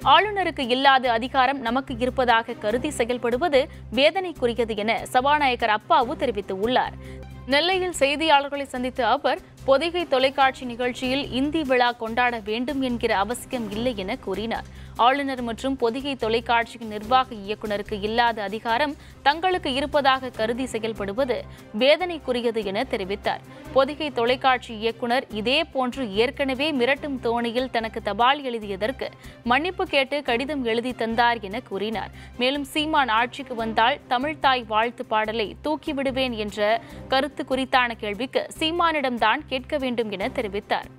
ஆளுநருக்கு இல்லாத அதிகாரம் நமக்கு இருப்பதாக கருதி செயல்படுவது வேதனைக்குரியது என சபாநாயகர் அப்பாவு தெரிவித்துள்ளார் நெல்லையில் செய்தியாளர்களை சந்தித்த அவர் பொதிகை தொலைக்காட்சி நிகழ்ச்சியில் இந்தி விழா கொண்டாட வேண்டும் என்கிற அவசியம் இல்லை என கூறினார் ஆளுநர் மற்றும் பொதிகை தொலைக்காட்சியின் நிர்வாக இயக்குநருக்கு இல்லாத அதிகாரம் தங்களுக்கு இருப்பதாக கருதி செயல்படுவது வேதனைக்குரியது என தெரிவித்தார் பொதிகை தொலைக்காட்சி இயக்குனர் இதே போன்று ஏற்கனவே மிரட்டும் தோணியில் தனக்கு தபால் எழுதியதற்கு மன்னிப்பு கேட்டு கடிதம் எழுதி தந்தார் என கூறினார் மேலும் சீமான் ஆட்சிக்கு வந்தால் தமிழ்தாய் வாழ்த்து பாடலை தூக்கி விடுவேன் என்ற கருத்து குறித்தான கேள்விக்கு சீமானிடம்தான் கேட்க வேண்டும் என தெரிவித்தார்